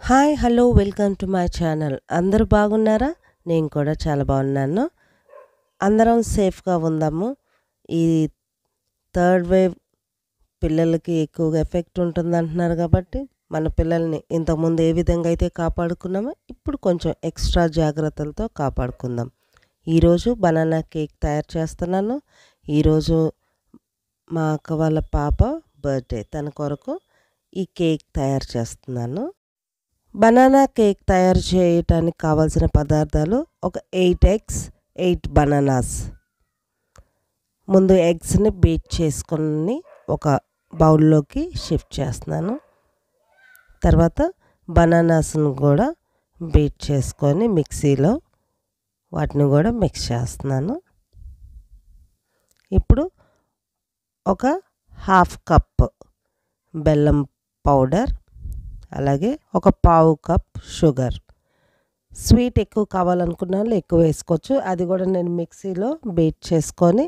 hi hello welcome to my channel అందరూ బాగున్నారా నేను కూడా చాలా బాగున్నాను అందరం సేఫ్గా ఉందాము ఈ థర్డ్ వేవ్ పిల్లలకి ఎక్కువగా ఎఫెక్ట్ ఉంటుంది అంటున్నారు కాబట్టి మన పిల్లల్ని ఇంతకుముందు ఏ విధంగా అయితే కాపాడుకున్నామో ఇప్పుడు కొంచెం ఎక్స్ట్రా జాగ్రత్తలతో కాపాడుకుందాం ఈరోజు బనానా కేక్ తయారు చేస్తున్నాను ఈరోజు మా అక్క వాళ్ళ పాప బర్త్డే తన కొరకు ఈ కేక్ తయారు చేస్తున్నాను బనానా కేక్ తయారు చేయటానికి కావాల్సిన పదార్థాలు ఒక ఎయిట్ ఎగ్స్ ఎయిట్ బనానాస్ ముందు ఎగ్స్ని బీట్ చేసుకొని ఒక బౌల్లోకి షిఫ్ట్ చేస్తున్నాను తర్వాత బనానాస్ని కూడా బీట్ చేసుకొని మిక్సీలో వాటిని కూడా మిక్స్ చేస్తున్నాను ఇప్పుడు ఒక హాఫ్ కప్ బెల్లం పౌడర్ అలాగే ఒక పావు కప్ షుగర్ స్వీట్ ఎక్కువ కావాలనుకున్న వాళ్ళు ఎక్కువ వేసుకోవచ్చు అది కూడా నేను మిక్సీలో బీట్ చేసుకొని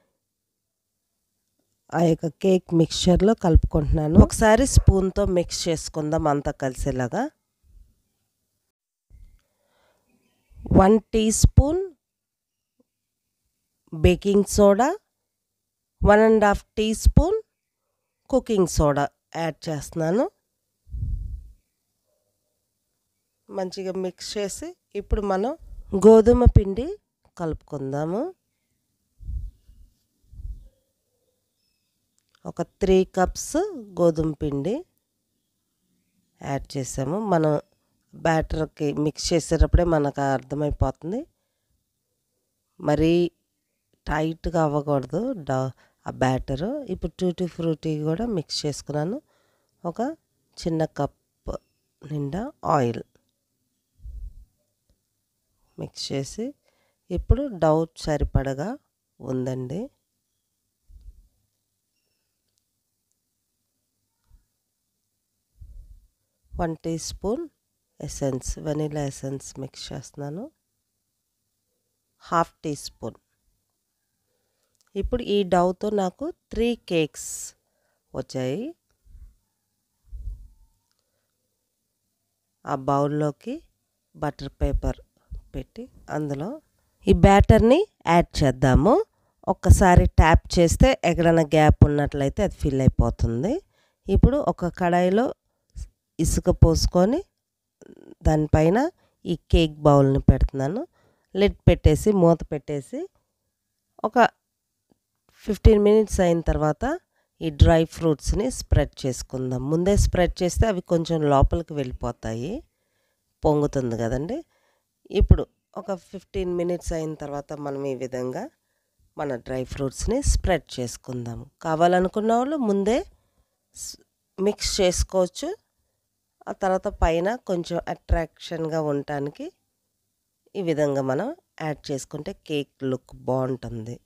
ఆ యొక్క కేక్ మిక్చర్లో కలుపుకుంటున్నాను ఒకసారి స్పూన్తో మిక్స్ చేసుకుందాం అంతా కలిసేలాగా one teaspoon baking soda one and half teaspoon cooking soda add చేస్తున్నాను మంచిగా మిక్స్ చేసి ఇప్పుడు మనం గోధుమ పిండి కలుపుకుందాము ఒక త్రీ కప్స్ గోధుమ పిండి యాడ్ చేసాము మనం బ్యాటర్కి మిక్స్ చేసేటప్పుడే మనకు అర్థమైపోతుంది మరీ టైట్గా అవ్వకూడదు డా ఆ బ్యాటరు ఇప్పుడు టూటీ ఫ్రూటీ కూడా మిక్స్ చేసుకున్నాను ఒక చిన్న కప్ నిండా ఆయిల్ మిక్స్ చేసి ఇప్పుడు డౌట్ సరిపడగా ఉందండి one teaspoon essence vanilla essence mix చేస్తున్నాను హాఫ్ టీ స్పూన్ ఇప్పుడు ఈ డౌతో నాకు త్రీ కేక్స్ వచ్చాయి ఆ బౌల్లోకి బటర్ పేపర్ పెట్టి అందులో ఈ బ్యాటర్ని యాడ్ చేద్దాము ఒక్కసారి ట్యాప్ చేస్తే ఎక్కడైనా గ్యాప్ ఉన్నట్లయితే అది ఫిల్ అయిపోతుంది ఇప్పుడు ఒక కడాయిలో ఇసుక పోసుకొని దానిపైన ఈ కేక్ బౌల్ని పెడుతున్నాను లిడ్ పెట్టేసి మూత పెట్టేసి ఒక ఫిఫ్టీన్ మినిట్స్ అయిన తర్వాత ఈ డ్రై ఫ్రూట్స్ని స్ప్రెడ్ చేసుకుందాం ముందే స్ప్రెడ్ చేస్తే అవి కొంచెం లోపలికి వెళ్ళిపోతాయి పొంగుతుంది కదండి ఇప్పుడు ఒక ఫిఫ్టీన్ మినిట్స్ అయిన తర్వాత మనం ఈ విధంగా మన డ్రై ఫ్రూట్స్ని స్ప్రెడ్ చేసుకుందాము కావాలనుకున్న వాళ్ళు ముందే మిక్స్ చేసుకోవచ్చు ఆ తర్వాత పైన కొంచెం అట్రాక్షన్గా ఉండటానికి ఈ విధంగా మనం యాడ్ చేసుకుంటే కేక్ లుక్ బాగుంటుంది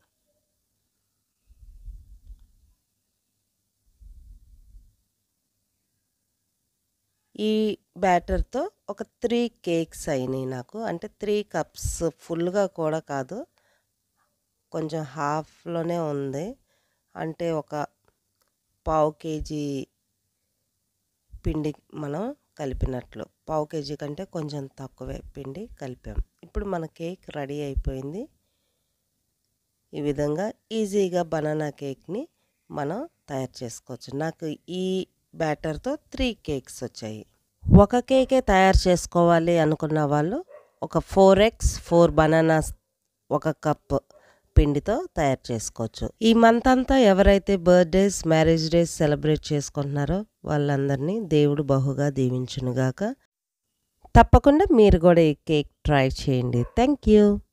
ఈ బ్యాటర్తో ఒక త్రీ కేక్స్ అయినాయి నాకు అంటే త్రీ కప్స్ ఫుల్గా కూడా కాదు కొంచెం హాఫ్లోనే ఉంది అంటే ఒక పావు కేజీ పిండి మనం కలిపినట్లు పావు కేజీ కంటే కొంచెం తక్కువే పిండి కలిపాం ఇప్పుడు మన కేక్ రెడీ అయిపోయింది ఈ విధంగా ఈజీగా బనానా కేక్ని మనం తయారు చేసుకోవచ్చు నాకు ఈ బ్యాటర్తో త్రీ కేక్స్ వచ్చాయి ఒక కేకే తయారు చేసుకోవాలి అనుకున్న వాళ్ళు ఒక ఫోర్ ఎగ్స్ ఫోర్ బనానాస్ ఒక కప్ పిండితో తయారు చేసుకోవచ్చు ఈ మంత్ అంతా ఎవరైతే బర్త్డేస్ మ్యారేజ్ డేస్ సెలబ్రేట్ చేసుకుంటున్నారో వాళ్ళందరినీ దేవుడు బహుగా దీవించునుగాక తప్పకుండా మీరు కూడా ఈ కేక్ ట్రై చేయండి థ్యాంక్ యూ